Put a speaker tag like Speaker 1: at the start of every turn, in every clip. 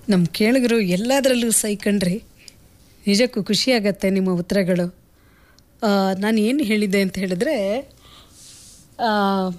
Speaker 1: ನಮ್ಮ ಕೇಳಿಗರು ಎಲ್ಲದರಲ್ಲೂ ಸೈ ಕಣ್ರಿ ನಿಜಕ್ಕೂ ಖುಷಿಯಾಗತ್ತೆ ನಿಮ್ಮ ಉತ್ತರಗಳು ಆ, ನಾನು ಏನು ಹೇಳಿದ್ದೆ ಅಂತ ಹೇಳಿದ್ರೆ ಆ,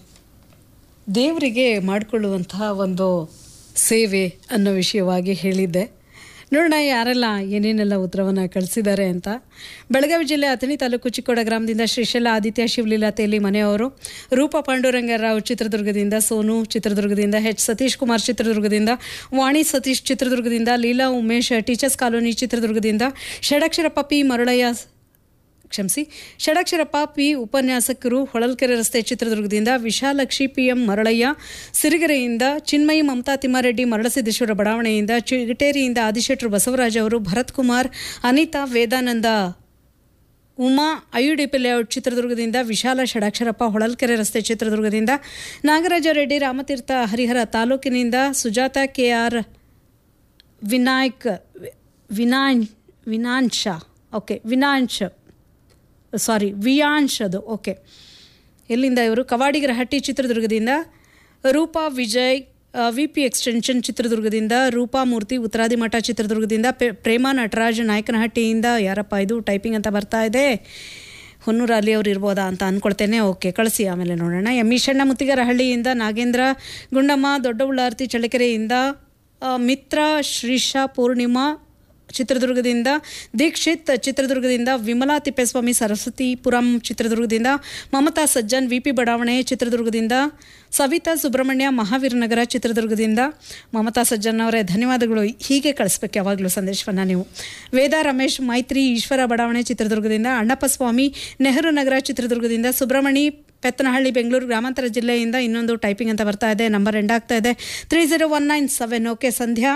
Speaker 1: ದೇವರಿಗೆ ಮಾಡಿಕೊಳ್ಳುವಂತಹ ಒಂದು ಸೇವೆ ಅನ್ನೋ ವಿಷಯವಾಗಿ ಹೇಳಿದ್ದೆ ನೋಡೋಣ ಯಾರೆಲ್ಲ ಏನೇನೆಲ್ಲ ಉತ್ತರವನ್ನು ಕಳಿಸಿದ್ದಾರೆ ಅಂತ ಬೆಳಗಾವಿ ಜಿಲ್ಲೆ ಅಥಣಿ ತಾಲೂಕು ಚಿಕ್ಕೋಡ ಗ್ರಾಮದಿಂದ ಶ್ರೀಶೈಲ ಆದಿತ್ಯ ಶಿವಲೀಲಾ ತೇಲಿ ಮನೆಯವರು ರೂಪ ಪಾಂಡುರಂಗರಾವ್ ಚಿತ್ರದುರ್ಗದಿಂದ ಸೋನು ಚಿತ್ರದುರ್ಗದಿಂದ ಎಚ್ ಸತೀಶ್ ಕುಮಾರ್ ಚಿತ್ರದುರ್ಗದಿಂದ ವಾಣಿ ಸತೀಶ್ ಚಿತ್ರದುರ್ಗದಿಂದ ಲೀಲಾ ಉಮೇಶ್ ಟೀಚರ್ಸ್ ಕಾಲೋನಿ ಚಿತ್ರದುರ್ಗದಿಂದ ಷಡಕ್ಷರಪ್ಪ ಪಿ ಮರಳಯ್ಯ ಕ್ಷಮಿಸಿ ಷಡಕ್ಷರಪ್ಪ ಪಿ ಉಪನ್ಯಾಸಕರು ಹೊಳಲ್ಕೆರೆ ರಸ್ತೆ ಚಿತ್ರದುರ್ಗದಿಂದ ವಿಶಾಲಕ್ಷಿ ಪಿ ಎಂ ಮರಳಯ್ಯ ಸಿರಿಗೆರೆಯಿಂದ ಚಿನ್ಮಯಿ ಮಮತಾ ತಿಮ್ಮಾರೆಡ್ಡಿ ಮರಳಸಿದ್ದೇಶ್ವರ ಬಡಾವಣೆಯಿಂದ ಚಿಗಟೇರಿಯಿಂದ ಆದಿಶೆಟ್ರು ಬಸವರಾಜ್ ಅವರು ಭರತ್ ಕುಮಾರ್ ಅನಿತಾ ವೇದಾನಂದ ಉಮಾ ಐಯುಡಿಪಿ ಲೇಔಟ್ ಚಿತ್ರದುರ್ಗದಿಂದ ವಿಶಾಲ ಷಡಾಕ್ಷರಪ್ಪ ಹೊಳಲ್ಕೆರೆ ರಸ್ತೆ ಚಿತ್ರದುರ್ಗದಿಂದ ನಾಗರಾಜ ರೆಡ್ಡಿ ರಾಮತೀರ್ಥ ಹರಿಹರ ತಾಲೂಕಿನಿಂದ Sujatha K R Vinayak Vinay Vinamsha okay Vinansh sorry Viyansh ಅದು ಓಕೆ ಎಲ್ಲಿಂದ ಇವರು ಕವಾಡಿಗರಹಟ್ಟಿ ಚಿತ್ರದುರ್ಗದಿಂದ Roopa Vijay V P extension ಚಿತ್ರದುರ್ಗದಿಂದ ರೂಪಾ ಮೂರ್ತಿ ಉತ್ತರಾದಿ ಮಠ ಚಿತ್ರದುರ್ಗದಿಂದ ಪೆ- ಪ್ರೇಮ ನಟರಾಜ್ ನಾಯಕನಹಟ್ಟಿಯಿಂದ ಯಾರಪ್ಪ ಇದು ಟೈಪಿಂಗ್ ಅಂತ ಬರ್ತಾ ಇದೆ ಹೊನ್ನೂರು ಅಲ್ಲಿ ಅವ್ರು ಇರ್ಬೋದಾ ಅಂತ ಅಂದ್ಕೊಳ್ತೇನೆ ಓಕೆ ಕಳಿಸಿ ಆಮೇಲೆ ನೋಡೋಣ ಎಂ ಈಶಣ್ಣ ಮುತ್ತಿಗರಹಳ್ಳಿಯಿಂದ ನಾಗೇಂದ್ರ ಗುಂಡಮ್ಮ ದೊಡ್ಡ ಉಳ್ಳಾರ್ತಿ ಚಳ್ಳಕೆರೆಯಿಂದ ಆ, ಮಿತ್ರ ಶ್ರೀಶಾ ಪೂರ್ಣಿಮಾ ಚಿತ್ರದುರ್ಗದಿಂದ ದೀಕ್ಷಿತ್ ಚಿತ್ರದುರ್ಗದಿಂದ ವಿಮಲಾ ತಿಪ್ಪೇಸ್ವಾಮಿ ಸರಸ್ವತಿಪುರಂ ಚಿತ್ರದುರ್ಗದಿಂದ ಮಮತಾ ಸಜ್ಜನ್ ವಿ ಪಿ ಬಡಾವಣೆ ಚಿತ್ರದುರ್ಗದಿಂದ ಸವಿತಾ ಸುಬ್ರಹ್ಮಣ್ಯ ಮಹಾವೀರನಗರ ಚಿತ್ರದುರ್ಗದಿಂದ ಮಮತಾ ಸಜ್ಜನ್ ಅವರೇ ಧನ್ಯವಾದಗಳು ಹೀಗೆ ಕಳಿಸ್ಬೇಕು ಯಾವಾಗಲೂ ಸಂದೇಶವನ್ನು ನೀವು ವೇದಾ ರಮೇಶ್ ಮೈತ್ರಿ ಈಶ್ವರ ಬಡಾವಣೆ ಚಿತ್ರದುರ್ಗದಿಂದ ಅಣ್ಣಪ್ಪ ಸ್ವಾಮಿ ನೆಹರು ನಗರ ಚಿತ್ರದುರ್ಗದಿಂದ ಸುಬ್ರಹ್ಮಣಿ ಪೆತ್ತನಹಳ್ಳಿ ಬೆಂಗಳೂರು ಗ್ರಾಮಾಂತರ ಜಿಲ್ಲೆಯಿಂದ ಇನ್ನೊಂದು ಟೈಪಿಂಗ್ ಅಂತ ಬರ್ತಾ ಇದೆ ನಂಬರ್ ಎಂಡ್ ಆಗ್ತಾ ಇದೆ three zero one nine seven okay Sandhya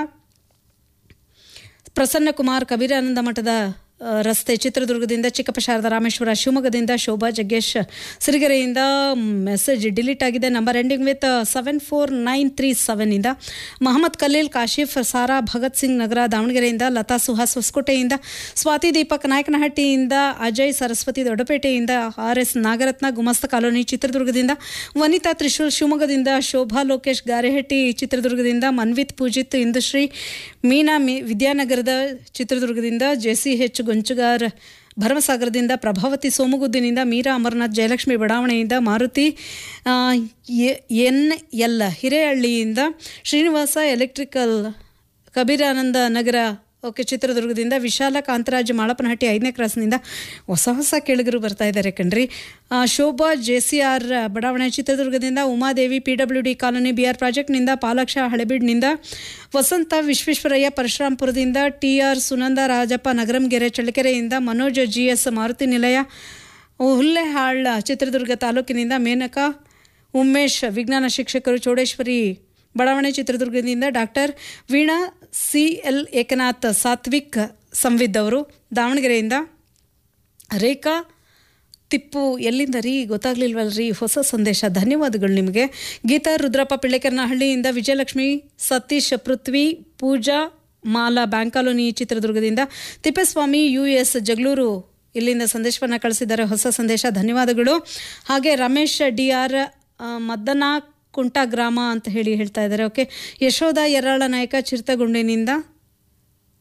Speaker 1: Prasanna Kumar Kabirananda ಮಠದ ಆ, ರಸ್ತೆ ಚಿತ್ರದುರ್ಗದಿಂದ ಚಿಕ್ಕಪ್ಪ ಶಾರದಾ ರಾಮೇಶ್ವರ ಶಿವಮೊಗ್ಗದಿಂದ ಶೋಭಾ ಜಗ್ಗೇಶ್ ಸಿರಿಗೆರೆಯಿಂದ ಮೆಸೇಜ್ ಡಿಲೀಟ್ ಆಗಿದೆ number ending with seven four nine three ಸೆವೆನಿಂದ ಮೊಹಮ್ಮದ್ ಖಲೀಲ್ ಕಾಶಿಫ್ ಸಾರಾ ಭಗತ್ ಸಿಂಗ್ ನಗರ ದಾವಣಗೆರೆಯಿಂದ ಲತಾ ಸುಹಾಸ್ ಹೊಸಕೋಟೆಯಿಂದ ಸ್ವಾತಿ ದೀಪಕ್ ನಾಯಕನಹಟ್ಟಿಯಿಂದ ಅಜಯ್ ಸರಸ್ವತಿ ದೊಡ್ಡಪೇಟೆಯಿಂದ R S Nagaratna Gumasta colony ಚಿತ್ರದುರ್ಗದಿಂದ ವನಿತಾ ತ್ರಿಶೂಲ್ ಶಿವಮೊಗ್ಗದಿಂದ ಶೋಭಾ ಲೋಕೇಶ್ ಗಾರೆಹಟ್ಟಿ ಚಿತ್ರದುರ್ಗದಿಂದ ಮನ್ವಿತ್ ಪೂಜಿತ್ ಇಂದುಶ್ರೀ ಮೀನಾ ಮಿ ವಿದ್ಯಾನಗರದ ಚಿತ್ರದುರ್ಗದಿಂದ ಜೆಸಿ ಹೆಚ್ ಗೊಂಚುಗಾರ್ ಭರಮಸಾಗರದಿಂದ ಪ್ರಭಾವತಿ ಸೋಮಗುದ್ದಿನಿಂದ ಮೀರಾ ಅಮರನಾಥ್ ಜಯಲಕ್ಷ್ಮಿ ಬಡಾವಣೆಯಿಂದ ಮಾರುತಿ ಆ, ಎ- ಎನ್ ಎಲ್ ಹಿರೇಹಳ್ಳಿಯಿಂದ ಶ್ರೀನಿವಾಸ ಎಲೆಕ್ಟ್ರಿಕಲ್ ಕಬೀರಾನಂದ ನಗರ ಓಕೆ ಚಿತ್ರದುರ್ಗದಿಂದ ವಿಶಾಲ ಕಾಂತರಾಜ್ ಮಾಳಪ್ಪನಹಟ್ಟಿ ಐದನೇ ಕ್ರಾಸ್ನಿಂದ ಹೊಸ ಹೊಸ ಕೆಳಗರು ಬರ್ತಾ ಇದ್ದಾರೆ ಕಣ್ರಿ ಆ, ಶೋಭಾ ಜೆ ಸಿ ಆರ್ ಬಡಾವಣೆ ಚಿತ್ರದುರ್ಗದಿಂದ Umadevi P W D colony B R ಪ್ರಾಜೆಕ್ಟ್ನಿಂದ ಪಾಲಾಕ್ಷ ಹಳೆಬೀಡ್ನಿಂದ ವಸಂತ ವಿಶ್ವೇಶ್ವರಯ್ಯ ಪರಶುರಾಂಪುರದಿಂದ ಟಿ ಆರ್ ಸುನಂದ ರಾಜಪ್ಪ ನಗರಂಗೆರೆ ಚಳ್ಳಕೆರೆಯಿಂದ ಮನೋಜ್ ಜಿ ಎಸ್ ಮಾರುತಿ ನಿಲಯ ಹುಲ್ಲೆಹಾಳ್ ಚಿತ್ರದುರ್ಗ ತಾಲೂಕಿನಿಂದ ಮೇನಕಾ ಉಮೇಶ್ ವಿಜ್ಞಾನ ಶಿಕ್ಷಕರು ಚೌಡೇಶ್ವರಿ ಬಡಾವಣೆ ಚಿತ್ರದುರ್ಗದಿಂದ doctor Veena C L Ekanath Sathvik Samvid ಅವರು ದಾವಣಗೆರೆಯಿಂದ ರೇಖಾ ತಿಪ್ಪು ಎಲ್ಲಿಂದ ರೀ ಗೊತ್ತಾಗ್ಲಿಲ್ವಲ್ರಿ ಹೊಸ ಸಂದೇಶ ಧನ್ಯವಾದಗಳು ನಿಮಗೆ ಗೀತಾ ರುದ್ರಪ್ಪ ಪಿಳ್ಳೆಕರ್ನಹಳ್ಳಿಯಿಂದ ವಿಜಯಲಕ್ಷ್ಮಿ ಸತೀಶ್ ಪೃಥ್ವಿ ಪೂಜಾ ಮಾಲಾ ಬ್ಯಾಂಕ್ ಕಾಲೋನಿ ಚಿತ್ರದುರ್ಗದಿಂದ ತಿಪ್ಪೇಸ್ವಾಮಿ ಯು ಎಸ್ ಜಗಳೂರು ಇಲ್ಲಿಂದ ಸಂದೇಶವನ್ನು ಕಳಿಸಿದ್ದಾರೆ ಹೊಸ ಸಂದೇಶ ಧನ್ಯವಾದಗಳು ಹಾಗೆ ರಮೇಶ್ ಡಿ ಆರ್ ಮದ್ದನ ಕುಂಟ ಗ್ರಾಮ ಅಂತ ಹೇಳಿ ಹೇಳ್ತಾ ಇದ್ದಾರೆ ಓಕೆ ಯಶೋಧ ಯರಾಳ ನಾಯಕ ಚಿರತಗುಂಡಿನಿಂದ